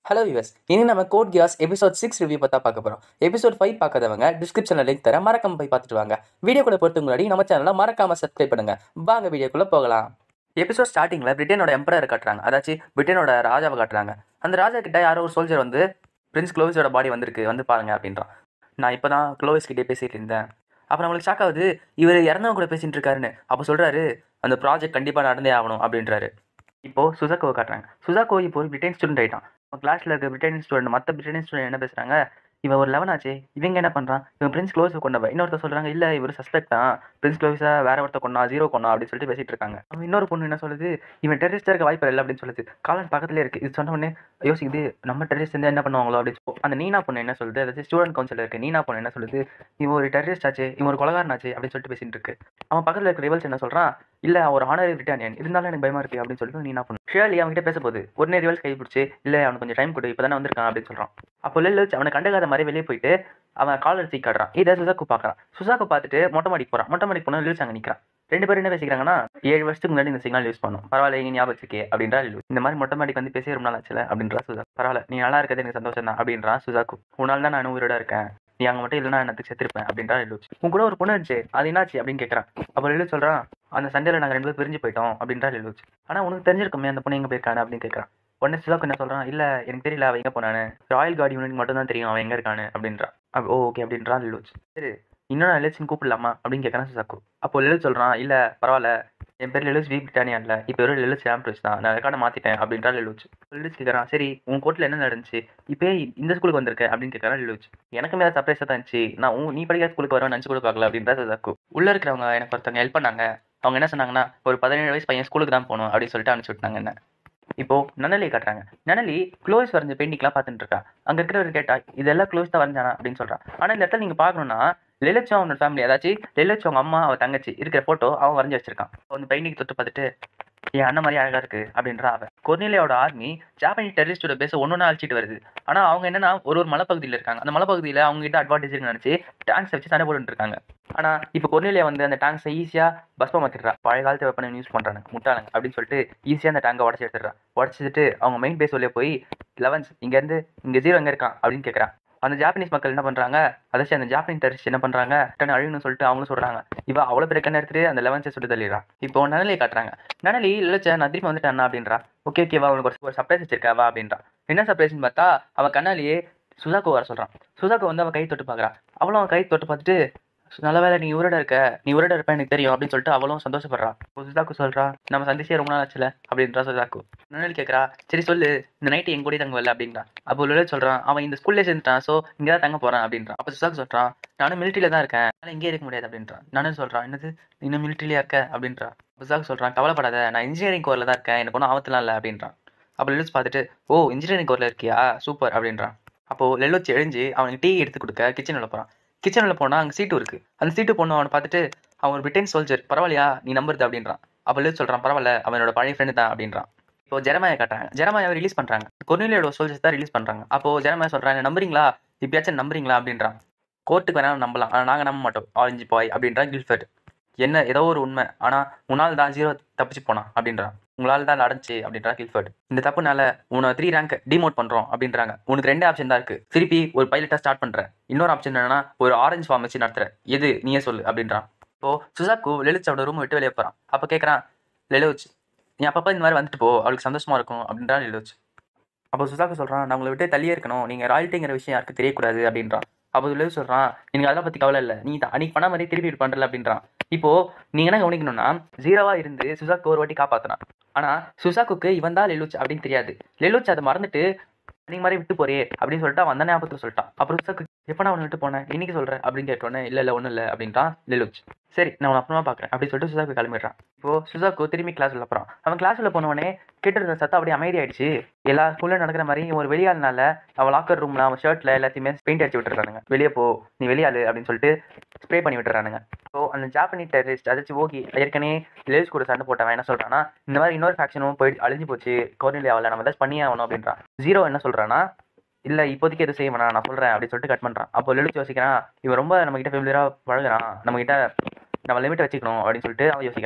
hello US இனி நம்ம Code Geass episode six review பார்த்தா பார்க்க போகிறோம் எபிசோட் ஃபைவ் பார்க்காதவங்க டிஸ்கிரிப்ஷனில் லிங்க் தர மறக்காம போய் பார்த்துட்டு வாங்க வீடியோக்குள்ள பொறுத்து முன்னாடி நம்ம சேனலை மறக்காம சப்ஸ்கிரைப் பண்ணுங்க வாங்க வீடியோக்குள்ள போகலாம் எபிசோட் ஸ்டார்டிங்கில் பிரிட்டனோட எம்பரர் காட்டுறாங்க அதாச்சும் பிரிட்டனோட ராஜாவை காட்டுறாங்க அந்த ராஜா கிட்ட யாரோ ஒரு சோல்ஜர் வந்து பிரின்ஸ் க்ளோவிஸோட பாடி வந்திருக்கு வந்து பாருங்க அப்படின்றான் நான் இப்போ தான் க்ளோவிஸ் கிட்டே பேசிட்டு இருந்தேன் அப்புறம் நம்மளுக்கு ஷாக் ஆகுது இவர் இறந்தவங்க கூட பேசிட்டு இருக்காருன்னு அப்போ சொல்றாரு அந்த ப்ராஜெக்ட் கண்டிப்பாக நடந்தே ஆகணும் அப்படின்றாரு இப்போ சுசாக்கோவை காட்டுறாங்க சுசாக்கோ இப்போ ஒரு பிரிட்டன் ஸ்டூடெண்ட் ஆயிட்டான் கிளாஸ்ல இருக்க பிரிட்டன் ஸ்டூடெண்ட் மற்ற பிரிட்டன் ஸ்டூடெண்ட் என்ன பேசுறாங்க இவன் ஒரு லெவன் ஆச்சு இவங்க என்ன பண்றான் இவன் பிரின்ஸ் க்ளோஸை கொண்டவன் இன்னொருத்தர் சொல்றாங்க இல்ல இவர் சஸ்பெக்ட் தான் பிரின்ஸ் க்ளோஸை வேற ஒருத்தர் கொண்டா ஜீரோ கொண்டா அப்படின்னு சொல்லிட்டு பேசிட்டு இருக்காங்க அவன் இன்னொரு பொண்ணு என்ன சொல்லுது இவன் டெரரிஸ்டா இருக்க வாய்ப்பு இல்லை அப்படின்னு சொல்லுது காலன் பக்கத்துல இருக்கு இது சொன்ன உடனே யோசிக்குது நம்ம டெரரிஸ்ட் இருந்தா என்ன பண்ணுவாங்களோ அப்படின்னு சொல்லி அந்த நீனா பொண்ணு என்ன சொல்லுது அதாவது ஸ்டூடெண்ட் கவுன்சில் இருக்கு நீனா பொண்ணு என்ன சொல்லுது இவன் ஒரு டெரரிஸ்ட் ஆச்சு இவன் ஒரு கொலகாரன் ஆச்சு அப்படின்னு சொல்லிட்டு பேசிட்டு இருக்கு அவன் பக்கத்துல இருக்க ரிவல்ஸ் என்ன சொல்றான் இல்ல அவன் ஒரு ஆனரி பிரிட்டானியன் இருந்தாலும் எனக்கு பயமா இருக்கு அப்படின்னு சொல்லிட்டு நீனா பொண்ணு ஷேர்லி அவன்கிட்ட பேச போகுது உடனே ரிவல்ஸ் கை பிடிச்சி இல்ல அவனுக்கு கொஞ்சம் டைம் கொடு இப்பதானே வந்திருக்கான் அப்படின்னு சொல்றான் அப்போ லெல்லு அவனை கண்டுக்காத மாதிரி வெளியே போயிட்டு அவன் காலர் தூக்கி காட்டுறான் இதை சுசாக்கு பார்க்கறான் சுசாக்கு பார்த்துட்டு மொட்டை மாடிக்கு போறான் மொட்டை மாடிக்கு போனா லியூஸ் அங்கே நிற்கிறான் ரெண்டு பேரும் என்ன பேசிக்கிறாங்கன்னா ஏழு வருஷத்துக்கு முன்னாடி இந்த சிக்னல் யூஸ் பண்ணும் பரவாயில்ல நீ ஞாபகம் வச்சுக்கே அப்படின்றா லியூ இந்த மாதிரி மொட்டை மாடிக்கு வந்து பேசி ரொம்ப நாள் ஆச்சுல அப்படின்றா சுசாக்கு பரவாயில்ல நீ நல்லா இருக்கிறது எனக்கு சந்தோஷம் தான் அப்படின்றா சுசாக்கு உன்னால தான் நான் உயிரோட இருக்கேன் நீ அங்கே மட்டும் இல்லைனா எனக்கு செத்துருப்பேன் அப்படின்றா லிலுச் உன் கூட ஒரு பொண்ணு இருந்துச்சு அது என்னாச்சு அப்படின்னு கேட்குறான் அப்போ லிலுச் சொல்கிறான் அந்த சண்டையில் நாங்கள் ரெண்டு பேரும் பிரிஞ்சு போயிட்டோம் அப்படின்றா லிலுச் ஆனால் உனக்கு தெரிஞ்சிருக்குமே அந்த பொண்ணு எங்கே போயிருக்கானு அப்படின்னு கேட்குறான் உடனே சுதாக்கு என்ன சொல்கிறான் இல்லை எனக்கு தெரியல அவன் எங்கே போனானு ராயல் கார்டு யூனிட் மட்டும் தான் தெரியும் அவன் எங்கே இருக்கானு அப்படின்றான் அப்ப, ஓ ஓகே அப்படின்றான் லிலுச் சரி இன்னும் நான் லெலிச்சின் கூப்பிடலாமா அப்படின்னு கேட்குறான் சுசாக்கு அப்போ லெலிச் சொல்கிறான் இல்லை பரவாயில்ல என் பேர் லெலுச் வி பிரிட்டானியா இல்லை இப்போ வெறும் லெலுச் சாம்பிள்ஸ் தான் நான் ரெக்கார்டை மாற்றிட்டேன் அப்படின்றா லெலுச் லெலுச் கேட்குறான் சரி உன் கோட்டில் என்ன நடந்துச்சு இப்போ இந்த ஸ்கூலுக்கு வந்திருக்க அப்படின்னு கேட்குறான் லெலுச் எனக்கு மேலே சர்ப்ரைஸாக தான் இருந்துச்சு நான் உன் நீ படிக்கிற ஸ்கூலுக்கு வரேன் நினச்சி கூட பார்க்கல அப்படின்றா சுசாக்கு உள்ளே இருக்கிறவங்க எனக்கு ஒருத்தவங்க ஹெல்ப் பண்ணாங்க அவங்க என்ன சொன்னாங்கன்னா ஒரு பதினேழு வயசு பையன் ஸ்கூலுக்கு தான் போகணும் அப்படின்னு சொல்லிட்டு அனுப்பிச்சு விட்டாங்க என்ன இப்போ நனலி காட்டுறாங்க நனலி க்ளோஸ் வரைஞ்ச பெயிண்டிங்லாம் பார்த்துட்டு இருக்கா அங்க இருக்கிறவர் கேட்டா இதெல்லாம் க்ளோஸ் தான் வரைஞ்சானா அப்படின்னு சொல்றான் ஆனா இந்த இடத்துல நீங்க பாக்கணும்னா லெலச்சோ அவனோட ஃபேமிலி ஏதாச்சும் லெலச்சோ அவங்க அம்மா அவ தங்கச்சி இருக்கிற போட்டோ அவன் வரைஞ்சி வச்சிருக்கான் அந்த பெயிண்டிங் தொட்டு பார்த்துட்டு என் அண்ணன் மாதிரி அழகா இருக்கு அப்படின்றா அவன் கொர்னிலியோட ஆர்மி ஜாப்பனீஸ் டெரரிஸ்டோட பேச ஒன்னொன்னு அழிச்சிட்டு வருது ஆனா அவங்க என்னன்னா ஒரு ஒரு மலைப்பகுதியில் இருக்காங்க அந்த மலைப்பகுதியில அவங்க கிட்ட அட்வான்டேஜ் இருக்குன்னு நினைச்சு டேங்க்ஸ் வச்சு சண்டை போட்டுட்டு இருக்காங்க ஆனா இப்போ கொர்னிலியா வந்து அந்த டேங்க்ஸை ஈஸியா பஸ்பம் மாத்திடுறா பழைய காலத்து வெப்பனை யூஸ் பண்றாங்க முட்டாளுங்க அப்படின்னு சொல்லிட்டு ஈஸியா அந்த டேங்கை உடச்சி எடுத்துடுறா உடச்சிட்டு அவங்க மெயின் பேஸ் வழியா போய் லெவன்ஸ் இங்க இருந்து இங்க ஜீரோ எங்க இருக்கான் அப்படின்னு கேட்கறான் அந்த ஜாப்பனீஸ் மக்கள் என்ன பண்றாங்க அதாச்சும் அந்த ஜாப்பனீஸ் டெரரிஸ்ட் என்ன பண்றாங்க டன் அழிவுன்னு சொல்லிட்டு அவங்களும் சொல்றாங்க இவ அவ்வளவு பெரிய கண்ணை எடுத்துட்டு அந்த லெவன்ஸை சுட்டு தள்ளிடுறான் இப்போ நனலியை காட்டுறாங்க நனலி இல்லச்ச நான் திருப்பி வந்துட்டேன் அப்படின்றா ஓகே ஓகே வா உனக்கு ஒரு- ஒரு சர்ப்ரைஸ் வச்சிருக்கா வா அப்படின்றா என்ன சர்ப்ரைஸ்னு பார்த்தா அவன் கண்ணாலேயே சுதாக்கு வர சொல்றான் சுதாக்கு வந்து அவன் கை தொட்டு பார்க்கறா அவளும் அவன் கை தொட்டு பார்த்துட்டு நல்ல வேலை நீ உருட இருக்க நீ உருட இருப்ப எனக்கு தெரியும் அப்படின்னு சொல்லிட்டு அவளும் சந்தோஷப்படுறா அப்போ சுதாக்கு சொல்றா நம்ம சந்திச்சே ரொம்ப நாள் ஆச்சுல அப்படின்றா சுதாக்கு நனல் கேட்கறா சரி சொல்லு இந்த நைட்டு எங்க கூட தங்க வரல அப்படின்றா அப்போ லுலல் சொல்றான் அவன் இந்த ஸ்கூல்ல சேர்ந்துட்டான் சோ இங்க தான் தங்க போறான் அப்படின்றான் அப்போ சுதாக்கு சொல்றான் நானும் மிலிட்டரியில தான் இருக்கேன் அதனால இங்கே இருக்க முடியாது அப்படின்றான் நானும் சொல்றான் என்னது நீ இன்னும் மிலிட்டரியில இருக்க அப்படின்றா சுதாக்கு சொல்றான் கவலைப்படாத நான் இன்ஜினியரிங் கோர்ல தான் இருக்கேன் எனக்கு ஒன்றும் ஆபத்துலாம் இல்லை அப்படின்றான் அப்போ லெலுச் பார்த்துட்டு ஓ இன்ஜினியரிங் கோர்ல இருக்கியா சூப்பர் அப்படின்றான் அப்போ லெலுச் எழுஞ்சு அவனுக்கு டீ எடுத்து கொடுக்க கிச்சனில் போறான் கிச்சனில் போனால் அங்கே சீட்டு இருக்கு அந்த சீட்டு பொண்ணு அவனை பார்த்துட்டு அவன் ஒரு பிரிட்டன் சோல்ஜர் பரவாயில்லையா நீ நம்புறது அப்படின்றான் அப்போ லெலுச் சொல்றான் பரவாயில்ல அவனோட பழைய ஃப்ரெண்டு தான் அப்படின்றான் இப்போ ஜெரமாயை காட்டுறாங்க ஜெரமாயாவை ரிலீஸ் பண்றாங்க கொர்னிலியோட சோல்ஜர்ஸ் தான் ரிலீஸ் பண்றாங்க அப்போ ஜெரமாயா சொல்றாங்க நம்புறீங்களா இப்பயாச்சும் நம்புறீங்களா அப்படின்றான் கோர்ட்டுக்கு வேணாலும் நம்பலாம் ஆனால் நாங்கள் நம்ப மாட்டோம் ஆரஞ்சு பாய் அப்படின்றான் கில்ஃபர்ட் என்ன ஏதோ ஒரு உண்மை ஆனா உன்னால் தான் ஜீரோ தப்பிச்சு போனான் அப்படின்றான் உங்களால தான் நடந்துச்சு அப்படின்றா கில்ஃபர்ட் இந்த தப்புனால உன்னை த்ரீ ரேங்க் டிமோட் பண்றோம் அப்படின்றாங்க உனக்கு ரெண்டு ஆப்ஷன் தான் இருக்கு திருப்பி ஒரு பைலட்டா ஸ்டார்ட் பண்ற இன்னொரு ஆப்ஷன் என்னன்னா ஒரு ஆரஞ்சு ஃபார்ம் வச்சு நடத்துற எது நீயே சொல்லு அப்படின்றான் இப்போ சுசாக்கு லெலுச்சோட ரூம் விட்டு வெளியே போறான் அப்ப கேக்குறான் லெலுச் நீ அப்பப்போ இந்த மாதிரி வந்துட்டு போ அவளுக்கு சந்தோஷமா இருக்கும் அப்படின்றான் லெலுச் அப்போ சுசாக்கு சொல்றான் நான் உங்களை விட்டு தள்ளியே இருக்கணும் நீங்க ராயல்ட்டிங்கிற விஷயம் யாருக்கு தெரியக்கூடாது அப்படின்றான் அப்போ லெலுச் சொல்றான் எனக்கு அதெல்லாம் பத்தி கவலை இல்லை நீ தான் அன்னைக்கு பண்ண மாதிரி திருப்பி பண்றல அப்படின்றான் இப்போ நீங்க என்ன கவனிக்கணும்னா ஜீரோவா இருந்து சுசாக்கு ஒரு வாட்டி காப்பாத்தினான் ஆனா சுசாக்குக்கு இவன் தான் லெலுச் அப்படின்னு தெரியாது லெலுச் அதை மறந்துட்டு நீங்க மாதிரி விட்டு போறியே அப்படின்னு சொல்லிட்டு அவன் அந்த ஞாபகத்தில் சொல்லிட்டான் அப்புறம் சுசாக்கு எப்ப நான் உன்னை விட்டு போனேன் இன்னைக்கு சொல்றேன் அப்படின்னு கேட்டோன்னே இல்ல இல்ல ஒண்ணும் இல்ல அப்படின்றான் லெலுச் சரி நான் உன்னை அப்புறமா பாக்குறேன் அப்படின்னு சொல்லிட்டு சுசாக்கு கிளம்பிடுறான் இப்போ சுசாக்கு திரும்பி கிளாஸ் உள்ள போறான் அவன் கிளாஸ் உள்ள போனவனே கேட்டு இருந்த சத்தம் அப்படியே அமைதியாயிடுச்சு எல்லா ஸ்கூல்ல நடக்கிற மாதிரி இவன் ஒரு வெளியாள்னால அவன் லாக்கர் ரூம்ல அவன் ஷர்ட்ல எல்லாத்தையுமே பெயிண்ட் அடிச்சு விட்டுறானுங்க வெளியே போ நீ வெளியாளு அப்படின்னு சொல்லிட்டு ஸ்ப்ரே பண்ணி விட்டுறானுங்க ஸோ அந்த ஜாப்பனீஸ் டெரரிஸ்ட் அதாச்சும் ஓகி ஏற்கனவே லேஸ் கூட சண்டை போட்டவன் என்ன சொல்றான்னா இந்த மாதிரி இன்னொரு ஃபேக்ஷனும் போய் அழிஞ்சு போச்சு கோர்னிலியாவில் நம்ம ஏதாச்சும் பண்ணியே ஆகணும் அப்படின்றான் ஜீரோ என்ன சொல்றான்னா இல்ல இப்போதைக்கு எதுவும் செய்ய வேணாம் நான் சொல்றேன் அப்படின்னு சொல்லிட்டு கட் பண்றான் அப்போ லெலுச்சு யோசிக்கிறான் இவன் ரொம்ப நம்ம கிட்ட ஃபெமிலியரா பழகுறான் நம்ம கிட்ட நம்ம லிமிட் வச்சுக்கணும் அப்படின்னு சொல்லிட்டு அவன் யோசிக்கிறான்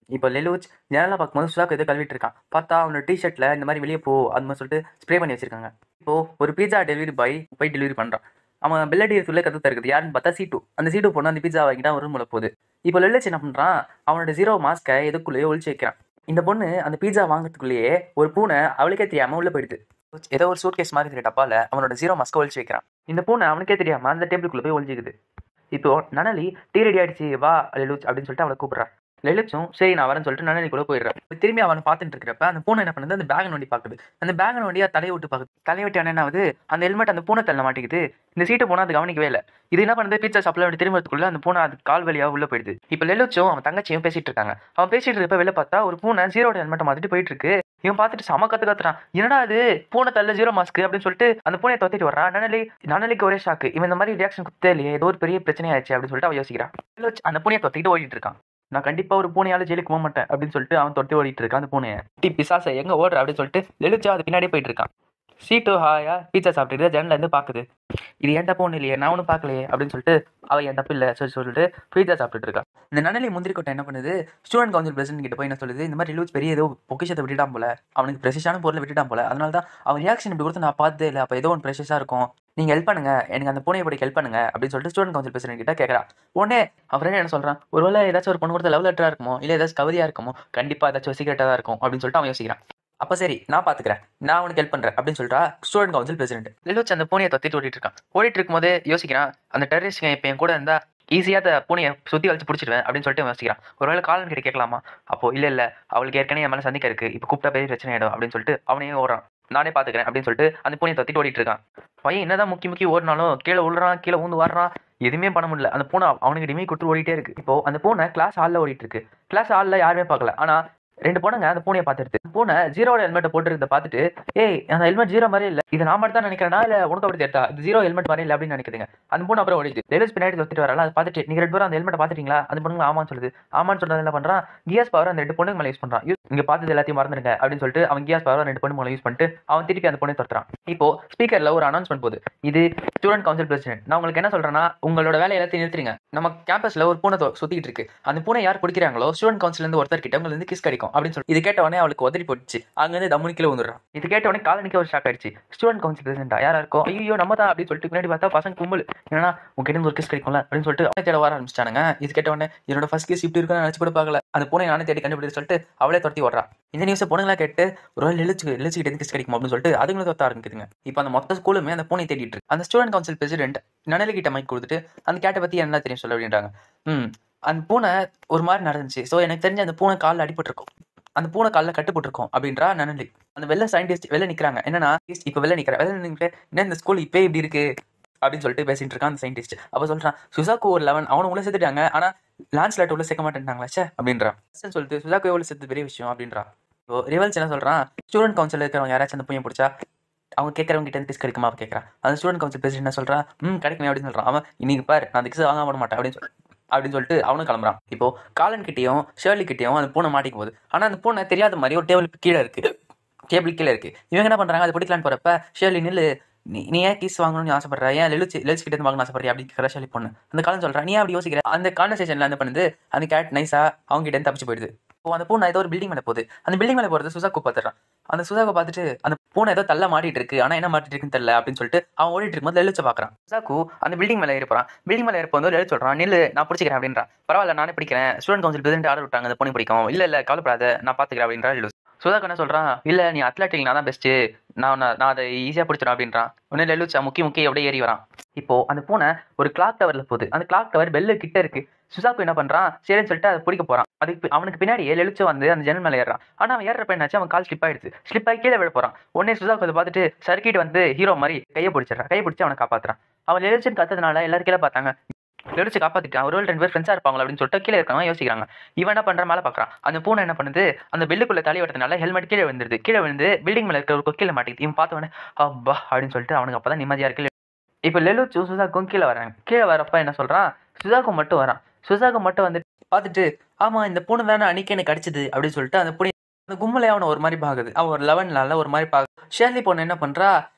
இப்போ லெலூச் ஜன்னலாக பார்க்கும்போது சுதாக்கு எதோ கழுவிட்டு இருக்கான் பார்த்தா அவனோட டிஷர்ட்டில் இந்த மாதிரி வெளியே போ அது மாதிரி சொல்லிட்டு ஸ்ப்ரே பண்ணி வச்சிருக்காங்க இப்போ ஒரு பீஸா டெலிவரி பாய் போய் டெலிவரி பண்ணுறான் அவன் பெல்லடி சொல்ல கற்று தருக்குது யாருன்னு பார்த்தா சீட்டு அந்த சீட்டு பொண்ணு அந்த பீஸா வாங்கிட்டா ஒரு முளை போகுது இப்போ லெல்லச் என்ன பண்ணுறான் அவனோட ஜீரோ மாஸ்க்கை எதுக்குள்ளேயே ஒழிச்சு வைக்கிறான் இந்த பொண்ணு அந்த பீஸா வாங்குறதுக்குள்ளேயே ஒரு பூனை அவளுக்கே தெரியாமல் உள்ள போயிடுது ஏதோ ஒரு சூட் கேஸ் மாதிரி இருக்கிற டப்பால அவனோட ஜீரோ மாஸ்க்கை ஒழிச்சு வைக்கிறான் இந்த பூனை அவனுக்கே தெரியாம அந்த டேபிளுக்குள்ள போய் ஒழிஞ்சிக்குது இப்போ நனலி டீ ரெடி ஆயிடுச்சு வா லெலுச் அப்படின்னு சொல்லிட்டு அவளை கூப்பிடுறான் லெலுச்சும் சரி நான் வரேன்னு சொல்லிட்டு நனலி கூட போயிடுறான் திரும்பி அவனை பார்த்துட்டு இருக்கிறப்ப அந்த பூனை என்ன பண்ணுது அந்த பேகன் வண்டி பார்க்குது அந்த பேகன் வண்டியா தலையை விட்டு பார்க்குது தலையை விட்டு என்ன ஆகுது அந்த ஹெல்மெட் அந்த பூனை தள்ள மாட்டேங்குது இந்த சீட்டு போனால் அது கவனிக்கவே இல்லை இது என்ன பண்ணுது பீச்சா சாப்பிட வேண்டிய திரும்பறதுக்குள்ள அந்த பூனை அது கால் வழியாக உள்ள போயிடுது இப்போ லெலுச்சும் அவன் தங்கச்சியும் பேசிட்டு இருக்காங்க அவன் பேசிட்டு இருக்கப்ப வெளில பார்த்தா ஒரு பூனை ஜீரோட ஹெல்மெட்டை மாத்திட்டு போயிட்டு இருக்கு இவன் பார்த்துட்டு செம கத்து கத்துறான் என்னடா இது பூனை தள்ள ஜீரோ மாஸ்க் அப்படின்னு சொல்லிட்டு அந்த பூனையை தொத்திட்டு வர்றான் நனலி நனலிக்கு ஒரே ஷாக்கு இவன் இந்த மாதிரி ரியாக்ஷன் கொடுத்தே இல்லையே ஏதோ ஒரு பெரிய பிரச்சனை ஆயிடுச்சு அப்படின்னு சொல்லிட்டு அவன் யோசிக்கிறான் லெலுச் அந்த பூனையை தொத்திட்டு ஓடிட்டு இருக்கான் நான் கண்டிப்பா ஒரு பூனையால ஜெயிலுக்கு போக மாட்டேன் அப்படின்னு சொல்லிட்டு அவன் தொட்டி ஓடிட்டு இருக்கான் அந்த பூனையை டி பிசாசை எங்க ஓடுற அப்படின்னு சொல்லிட்டு லெலுச்சா அது பின்னாடியே போயிட்டு இருக்கான் சீட்டு ஹாயா பீச்சா சாப்பிட்டுட்டு ஜன்னல இருந்து பாக்குது இது என் தப்பு ஒன்றும் இல்லையே நான் ஒன்றும் பார்க்கலையே அப்படின்னு சொல்லிட்டு அவ என் தப்பு இல்லை சொல்லி சொல்லிட்டு பீச்சா சாப்பிட்டுட்டு இருக்கா இந்த நனலி முந்திரி கொட்டை என்ன பண்ணுது ஸ்டூடெண்ட் கவுன்சில் பிரசிடென்ட் கிட்ட போய் என்ன சொல்லுது இந்த மாதிரி லூச் பெரிய ஏதோ பொக்கிஷத்தை விட்டுட்டான் போல அவனுக்கு ப்ரெஷஸான பொருளை விட்டுட்டான் போல அதனால தான் அவன் ரியாக்ஷன் இப்படி கொடுத்து நான் பார்த்ததே இல்லை அப்போ ஏதோ ஒன்று ப்ரெஷஸாக இருக்கும் நீங்கள் ஹெல்ப் பண்ணுங்க எனக்கு அந்த பூனையை படி ஹெல்ப் பண்ணுங்க அப்படின்னு சொல்லிட்டு ஸ்டூடெண்ட் கவுன்சில் பிரசிடென்ட் கிட்ட கேட்குறா உடனே அவன் ஃப்ரெண்ட் என்ன சொல்கிறான் ஒருவேளை ஏதாச்சும் ஒரு பொண்ணு கொடுத்த லவ் லெட்டராக இருக்குமோ இல்லை ஏதாச்சும் கவிதையாக இருக்குமோ கண்டிப்பாக ஏதாச்சும் சீக்கிரட்டாக தான் இருக்கும் அப்படின்னு சொல்லிட்டு அவன் யோசிக்கிறான் அப்போ சரி நான் பார்த்துக்கிறேன் நான் உனக்கு ஹெல்ப் பண்ணுறேன் அப்படின்னு சொல்லிட்டா ஸ்டூடெண்ட் கவுன்சில் பிரசிடென்ட் லெலுச் அந்த பூனையை தொத்திட்டு ஓடிட்டு இருக்கான் ஓடிட்டு இருக்கும்போதே யோசிக்கிறான் அந்த டெரரிஸ்ட் இப்போ என் கூட இருந்தா ஈஸியாக அந்த பூனையை சுற்றி வச்சு பிடிச்சிடுவேன் அப்படின்னு சொல்லிட்டு அவன் யோசிக்கிறான் ஒருவேளை காலன் கிட்ட கேட்கலாமா அப்போ இல்லை இல்லை அவளுக்கு ஏற்கனவே என் மேலே சந்திக்க இருக்கு இப்போ கூப்பிட்டா பெரிய பிரச்சனை ஆயிடும் அப்படின்னு சொல்லிட்டு அவனையும் ஓடுறான் நானே பார்த்துக்கிறேன் அப்படின்னு சொல்லிட்டு அந்த பூனையை தொத்திட்டு ஓடிட்டு இருக்கான் பையன் என்னதான் முக்கி முக்கி ஓடினாலும் கீழே விழுறான் கீழே ஊந்து வாடுறான் எதுவுமே பண்ண முடியல அந்த பூனை அவனுக்கு டிமே கொடுத்து ஓடிட்டே இருக்கு இப்போ அந்த பூனை கிளாஸ் ஹாலில் ஓடிட்டு இருக்கு கிளாஸ் ஹாலில் யாருமே பார்க்கல ஆனா ரெண்டு பொண்ணுங்க அந்த பூனையை பார்த்துருது பூனை ஜீரோட ஹெல்மெட்டை போட்டுருந்த பார்த்துட்டு ஏய் அந்த ஹெல்மெட் ஜீரோ மாதிரி இல்லை இது நான் மட்டும் தான் நினைக்கிறேனா இல்லை உனக்கு அப்படி தெரியா இது ஜீரோ ஹெல்மெட் மாதிரி இல்லை அப்படின்னு நினைக்கிறீங்க அந்த பூனை அப்புறம் ஓடிச்சு லேடிஸ் பின்னாடி தொத்திட்டு வரல அதை பார்த்துட்டு நீங்க ரெண்டு பேரும் அந்த ஹெல்மெட்டை பார்த்துட்டீங்களா அந்த பொண்ணுங்க ஆமான்னு சொல்லுது ஆமான்னு சொன்னது என்ன பண்றான் கியாஸ் பவர் அந்த ரெண்டு பொண்ணுங்க மேலே யூஸ் பண்றான் யூஸ் இங்க பார்த்தது எல்லாத்தையும் மறந்துடுங்க அப்படின்னு சொல்லிட்டு அவன் கியாஸ் பவர் ரெண்டு பொண்ணு மேலே யூஸ் பண்ணிட்டு அவன் திருப்பி அந்த பொண்ணை துரத்துறான் இப்போ ஸ்பீக்கர்ல ஒரு அனௌன்ஸ்மெண்ட் போகுது இது ஸ்டூடெண்ட் கவுன்சில் பிரசிடென்ட் நான் உங்களுக்கு என்ன சொல்றேன்னா உங்களோட வேலை எல்லாத்தையும் நிறுத்துறீங்க நம்ம கேம்பஸ்ல ஒரு பூனை தொ- சுத்திட்டு இருக்கு அந்த பூனை யார் பிடிக்கிறாங்களோ ஸ்டூடெண்ட் கவுன்சில் இருந்து ஒருத்தர் கிட்ட உங்களுக்கு வந்து கிஸ் கிடைக்கும் அப்படின்னு சொல்லி இது கேட்ட உடனே அவளுக்கு உதறி போட்டுச்சு அங்க இருந்து தம்முனி கீழே வந்துடுறான் இது கேட்ட உடனே காலனிக்கு ஒரு ஷாக் ஆயிடுச்சு ஸ்டூடெண்ட் கவுன்சில் பிரசிடென்டா யாரா இருக்கும் ஐயோ நம்ம தான் அப்படின்னு சொல்லிட்டு பின்னாடி பார்த்தா பசங்க கும்பல் என்னன்னா உங்ககிட்ட இருந்து ஒரு கிஸ் கிடைக்கும்ல அப்படின்னு சொல்லிட்டு அவனை தேட வர ஆரம்பிச்சிட்டானுங்க இது கேட்ட உடனே என்னோட ஃபர்ஸ்ட் கிஸ் இப்படி இருக்குன்னு நினைச்சு கூட பார்க்கல அந்த பூனை நானே தேடி கண்டுபிடிச்சு சொல்லிட்டு அவளே துரத்தி ஓடுறான் இந்த நியூஸை பொண்ணுங்களா கேட்டு ஒரு வேளை இழுச்சு இழுச்சுக்கிட்டு எதுக்கு கிஸ் கிடைக்கும் அப்படின்னு சொல்லிட்டு அதுங்களும் தொத்த ஆரம்பிக்குதுங்க இப்போ அந்த மொத்த ஸ்கூலுமே அந்த பூனை தேடிட்டு இருக்கு அந்த ஸ்டூடெண்ட் கவுன்சில் பிரசிடென்ட் நனலி கிட்ட மைக் கொடுத்துட்டு அந்த கேட்டை பத்தி என்ன தெரியும் சொல்ல அப்படின்றாங்க ம் அந்த பூனை ஒரு மாதிரி நடந்துச்சு ஸோ எனக்கு தெரிஞ்ச அந்த பூனை காலில் அடிபட்டிருக்கும் அந்த பூனை காலில் கட்டுப்பட்டிருக்கும் அப்படின்றா நனலி அந்த வெள்ள சயின்டிஸ்ட் வெளில நிக்கிறாங்க என்னன்னா இப்போ வெளில நிக்கிறேன் வெளில நின்னுட்டு என்ன இந்த ஸ்கூல் இப்போ இப்படி இருக்கு அப்படின்னு சொல்லிட்டு பேசிட்டு இருக்கான் அந்த சயின்டிஸ்ட் அப்போ சொல்றான் சுசாக்கு ஒரு லெவன் அவனை உள்ள சேர்த்துட்டாங்க ஆனா லான்ச் லேட் உள்ள சேர்க்க மாட்டேன்ட்டாங்களா ச்சே அப்படின்றான் சரின்னு சொல்லிட்டு சுசாக்கு எவ்வளோ சேர்த்து பெரிய விஷயம் அப்படின்றான் இப்போ ரிவல்ஸ் என்ன சொல்றான் ஸ்டூடெண்ட் கவுன்சில் இருக்கிறவங்க யாராச்சும் அந்த பையன் பிடிச்சா அவங்க கேட்கறவங்க கிட்ட கிஸ் கிடைக்குமா அவன் கேட்கறான் அந்த ஸ்டூடெண்ட் கவுன்சில் பிரசிடென்ட் என்ன சொல்றான் ம் கிடைக்குமே அப்படின்னு சொல்றான் அவன் இன்னைக்கு பாரு நான் அந்த கிஸ் வாங்க விட மாட்டேன் அப்படின்னு சொல்லி அப்படின்னு சொல்லிட்டு அவனும் கிளம்புறான் இப்போ காலன் கிட்டயும் ஷேர்லி கிட்டயும் அந்த பூனை மாட்டிக்கும் போது ஆனா அந்த பூனை தெரியாத மாதிரி ஒரு டேபிள் கீழே இருக்கு டேபிள் கீழே இருக்கு இவங்க என்ன பண்றாங்க அதை பிடிக்கலான்னு போறப்ப ஷேர்லி நில்லு நீ நீ ஏன் கிஸ் வாங்கணும்னு ஆசைப்படுற ஏன் லெலுச்சு லெலுச்சு கிட்ட இருந்து வாங்கணும் ஆசைப்படுறியா அப்படி கேட்கற ஷேர்லி பொண்ணு அந்த காலம் சொல்றா நீ ஏன் அப்படி யோசிக்கிற அந்த கான்வர்சேஷன்ல என்ன பண்ணுது அந்த கேட் நைஸா அவங்க கிட்ட இருந்து தப்பிச்சு போயிடுது இப்போ அந்த பூனை ஏதோ ஒரு பில்டிங் மேலே போகுது அந்த பில்டிங் மேலே போகிறது சுசாக்கு பார்த்துறான் அந்த சுசாக்கு பார்த்துட்டு அந்த பூனை ஏதோ தள்ள மாட்டிட்டு இருக்கு ஆனா என்ன மாட்டிட்டு இருக்குன்னு தெரியல அப்படின்னு சொல்லிட்டு அவன் ஓடிட்டு இருக்கும்போது லெலுச்ச பார்க்கறான் சுசாக்கு அந்த பில்டிங் மேலே ஏறி போறான் பில்டிங் மேலே ஏறப்போ வந்து லெலுச்சு சொல்றான் நில்லு நான் பிடிச்சிக்கிறேன் அப்படின்றான் பரவாயில்ல நானே பிடிக்கிறேன் ஸ்டூடெண்ட் கவுன்சில் பிரசிடென்ட் ஆர்டர் விட்டாங்க அந்த பொண்ணு பிடிக்கும் இல்ல இல்ல கவலைப்படாத நான் பாத்துக்கிறேன் அப்படின்றா லெலுச் சுதாக்கு என்ன சொல்றான் இல்ல நீ அத்லட்டிக் நான் தான் பெஸ்ட் நான் நான் நான் அதை ஈஸியா பிடிச்சிடும் அப்படின்றான் உடனே லெலுச்சா முக்கி முக்கி அப்படியே ஏறி வரான் இப்போ அந்த பூனை ஒரு கிளாக் டவர்ல போகுது அந்த கிளாக் டவர் பெல்லு கிட்ட இருக்கு சுசாக்கு என்ன பண்றான் சரின்னு சொல்லிட்டு அதை பிடிக்க போறான் அதுக்கு பி- அவனுக்கு பின்னாடியே லெலுச்ச வந்து அந்த ஜன்னல் மேல ஏறான் ஆனா அவன் ஏறப்ப என்னாச்சு அவன் கால் ஸ்லிப் ஆயிடுச்சு ஸ்லிப் ஆகி கீழே விழ போறான் உடனே சுசாக்கு அதை பார்த்துட்டு சர்க்கிட் வந்து ஹீரோ மாதிரி கையை பிடிச்சிடறான் கையை பிடிச்சி அவனை காப்பாத்துறான் அவன் லெலுச்சன் கத்ததுனால எல்லாரும் கீழே பார்த்தாங்க லெலுச்சு காப்பாத்திட்டான் ஒரு ரெண்டு பேர் ஃப்ரெண்ட்ஸா இருப்பாங்களா அப்படின்னு சொல்லிட்டு கீழே இருக்கவங்க யோசிக்கிறாங்க இவன் என்ன பண்ற மேல பாக்குறான் அந்த பூனை என்ன பண்ணுது அந்த பெல்லுக்குள்ள தள்ளி விட்டதுனால ஹெல்மெட் கீழே விழுந்துருது கீழே விழுந்து பில்டிங் மேல இருக்கிற ஒரு கொக்கில மாட்டேங்குது இவன் பார்த்த உடனே அப்பா அப்படின்னு சொல்லிட்டு அவனுக்கு அப்பதான் நிம்மதியா இருக்கு இப்போ லெலுச்சு சுசாக்கும் கீழே வராங்க கீழே வரப்ப என்ன சொல்றான் சுசாக்கு மட்டும் வரான் சுசாக்கு மட்டும் வந்து பார்த்துட்டு ஆமா இந்த பூனை தானே அன்னைக்கு எனக்கு அடிச்சது அப்படின்னு சொல்லிட்டு அந்த பூனை அந்த கும்பலே அவனை ஒரு மாதிரி பாக்குது அவன் ஒரு லெவன் நாள்ல ஒரு மாதிரி பாக்கு ஷேர்லி பொண்ணு என்ன பண்றா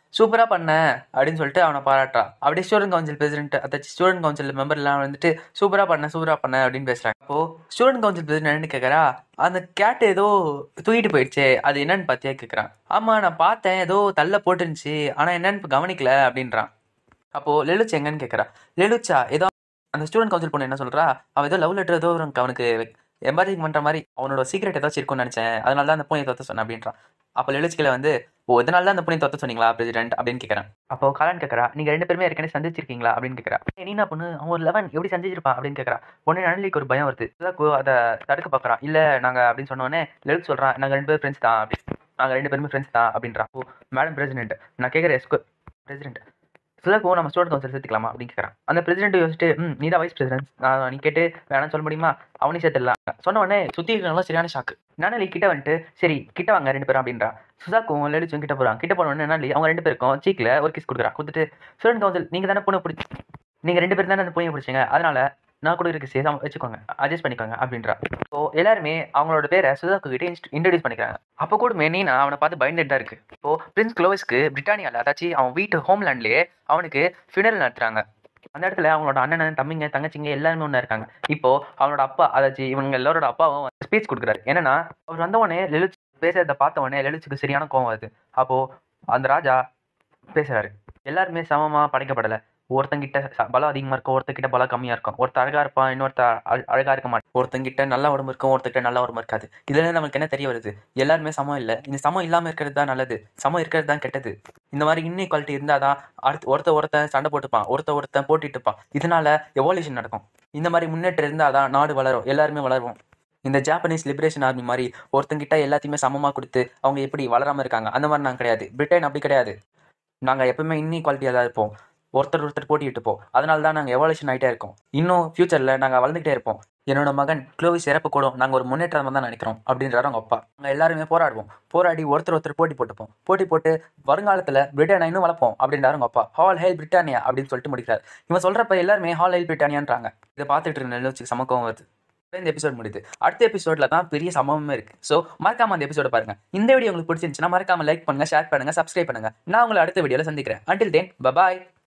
சூப்பராக பண்ண அப்படின்னு சொல்லிட்டு அவனை பாராட்டுறான் அப்படியே ஸ்டூடெண்ட் கவுன்சில் பிரசிடென்ட் அதாச்சும் ஸ்டூடெண்ட் கவுன்சில் மெம்பர்லாம் வந்துட்டு சூப்பராக பண்ண சூப்பராக பண்ண அப்படின்னு பேசுகிறாங்க அப்போது ஸ்டூடெண்ட் கவுன்சில் பிரசிடென்ட் என்னன்னு கேட்குறா அந்த கேட் ஏதோ தூக்கிட்டு போயிடுச்சே அது என்னன்னு பார்த்தியா கேட்குறான் ஆமாம் நான் பார்த்தேன் ஏதோ தள்ள போட்டுருந்துச்சு ஆனால் என்னன்னு இப்ப கவனிக்கல அப்படின்றான் அப்போது லெலுச்சு எங்கன்னு கேட்குறா லெலுச்சா ஏதோ அந்த ஸ்டூடெண்ட் கவுன்சில் பொண்ணு என்ன சொல்கிறா அவன் ஏதோ லவ் லெட்டர் ஏதோ ஒரு அவனுக்கு எம்பாரிங் பண்ணுற மாதிரி அவனோட சீக்ரெட் ஏதாச்சும் இருக்கும்னு நினச்சேன் அதனால தான் அந்த பூனை தொத்த சொன்னேன் அப்படின்றான் அப்போ லெலுச்சிக்கில் வந்து ஓ இதனால தான் அந்த பூனை தொத்த சொன்னீங்களா பிரசிடென்ட் அப்படின்னு கேட்குறேன் அப்போ காலான் கேட்குறா நீங்கள் ரெண்டு பேருமே ஏற்கனவே சந்திச்சிருக்கீங்களா அப்படின்னு கேட்குறா நீ என்ன பொண்ணு அவன் ஒரு லெவன் எப்படி சந்திச்சிருப்பா அப்படின்னு கேட்குறா உடனே நளினிக்கு ஒரு பயம் வருது அதான் அதை தடுக்க பார்க்குறான் இல்லை நாங்கள் அப்படின்னு சொன்னோடனே லெலுச் சொல்கிறான் நாங்கள் ரெண்டு பேரும் ஃப்ரெண்ட்ஸ் தான் அப்படி நாங்கள் ரெண்டு பேருமே ஃப்ரெண்ட்ஸ் தான் அப்படின்றான் ஓ மேடம் பிரசிடென்ட் நான் கேட்குறேன் எஸ்கோ பிரசிடென்ட் சிலருக்கும் நம்ம ஸ்டூடெண்ட் கவுன்சில் சேர்த்துக்கலாமா அப்படின்னு கேட்குறான் அந்த பிரசிடென்ட் யோசிச்சுட்டு ம் நீ தான் வைஸ் பிரசிடென்ட் நான் நீ கேட்டு வேணாம்னு சொல்ல முடியுமா அவனையும் சேர்த்துடலாம் சொன்ன உடனே சுற்றி இருக்கிறவங்க சரியான ஷாக்கு நானே கிட்ட வந்துட்டு சரி கிட்ட வாங்க ரெண்டு பேரும் அப்படின்றா சுதாக்கும் லலிச்சும் கிட்ட போகிறான் கிட்ட போன உடனே நாளி அவங்க ரெண்டு பேருக்கும் சீக்கில் ஒரு கிஸ் கொடுக்குறான் கொடுத்துட்டு ஸ்டூடெண்ட் கவுன்சில் நீங்கள் தானே பூனை பிடிச்சி நீங்கள் ரெண்டு பேரும் தானே அந்த பூனையை பிடிச்சிங்க அதனால நான் கூட இருக்கு சேதம் வச்சுக்கோங்க அட்ஜஸ்ட் பண்ணிக்கோங்க அப்படின்றா ஸோ எல்லாருமே அவங்களோட பேரை சுதாக்கு கிட்ட இன்ட்ரடியூஸ் பண்ணிக்கிறாங்க அப்போ கூட மெயினா அவனை பார்த்து பயந்துட்டு தான் இருக்கு இப்போ பிரின்ஸ் க்ளோவிஸ்க்கு பிரிட்டானியாவில் அதாச்சும் அவன் வீட்டு ஹோம்லேண்ட்லேயே அவனுக்கு ஃபினல் நடத்துறாங்க அந்த இடத்துல அவங்களோட அண்ணன் தம்பிங்க தங்கச்சிங்க எல்லாருமே ஒன்றா இருக்காங்க இப்போ அவனோட அப்பா அதாச்சும் இவங்க எல்லாரோட அப்பாவும் ஸ்பீச் கொடுக்குறாரு என்னன்னா அவர் வந்தவொடனே லெலிச் பேசுறத பார்த்த உடனே லெலிச்சுக்கு சரியான கோவம் வருது அப்போ அந்த ராஜா பேசுறாரு எல்லாருமே சமமா படைக்கப்படலை ஒருத்தங்கிட்ட ச- பலம் அதிகமாக இருக்கும் ஒருத்தங்கிட்ட பலம் கம்மியாக இருக்கும் ஒருத்தர் அழகாக இருப்பான் இன்னொருத்த அழ- அழகா இருக்க மாட்டான் ஒருத்தங்கிட்ட நல்ல உடம்பு இருக்கும் ஒருத்தங்கிட்ட நல்ல உடம்பு இருக்காது இதுல நமக்கு என்ன தெரிய வருது எல்லாருமே சமம் இல்லை இந்த சமம் இல்லாமல் இருக்கிறது தான் நல்லது சமம் இருக்கிறது தான் கெட்டது இந்த மாதிரி இன்இக்வாலிட்டி இருந்தால் தான் அடுத்து ஒருத்த ஒருத்தன் சண்டை போட்டுப்பான் ஒருத்த ஒருத்தன் போட்டிட்டு இருப்பான் இதனால எவால்யூஷன் நடக்கும் இந்த மாதிரி முன்னேற்றம் இருந்தால் தான் நாடு வளரும் எல்லாருமே வளருவோம் இந்த ஜாப்பனீஸ் லிபரேஷன் ஆர்மி மாதிரி ஒருத்தங்கிட்ட எல்லாத்தையுமே சமமாக கொடுத்து அவங்க எப்படி வளராமல் இருக்காங்க அந்த மாதிரி நாங்கள் கிடையாது பிரிட்டன் அப்படி கிடையாது நாங்கள் எப்பவுமே இன்இக்வாலிட்டியாக தான் இருப்போம் ஒருத்தர் ஒருத்தர் போட்டிட்டு இருப்போம் அதனால தான் நாங்கள் எவால்யூஷன் ஆகிட்டே இருக்கோம் இன்னும் ஃபியூச்சரில் நாங்கள் வளர்ந்துக்கிட்டே இருப்போம் என்னோட மகன் க்ளோவிஸ் இறப்பு கூடும் நாங்கள் ஒரு முன்னேற்றமாக தான் நினைக்கிறோம் அப்படின்றாரு அவங்க அப்பா நாங்கள் எல்லாருமே போராடுவோம் போராடி ஒருத்தர் ஒருத்தர் போட்டி போட்டுப்போம் போட்டி போட்டு வருங்காலத்தில் பிரிட்டானியா இன்னும் வளர்ப்போம் அப்படின்றாரு அவங்க அப்பா ஹால் ஹெல் பிரிட்டானியா அப்படின்னு சொல்லிட்டு முடிக்கிறார் இவன் சொல்கிறப்ப எல்லாருமே ஹால் ஹெல் பிரிட்டானியான்றாங்க இதை பார்த்துட்டு இருந்த நிலவுக்கு சமக்கம் வருது இந்த எபிசோட் முடியுது அடுத்த எபிசோட்ல தான் பெரிய சம்பவமே இருக்கு ஸோ மறக்காம அந்த எபிசோட பாருங்க இந்த வீடியோ உங்களுக்கு பிடிச்சிருந்துச்சுன்னா மறக்காம லைக் பண்ணுங்க ஷேர் பண்ணுங்க சப்ஸ்கிரைப் பண்ணுங்க நான் உங்களை அடுத்த வீடியோல சந்திக்கிறேன் அண்டில் தென் பபாய்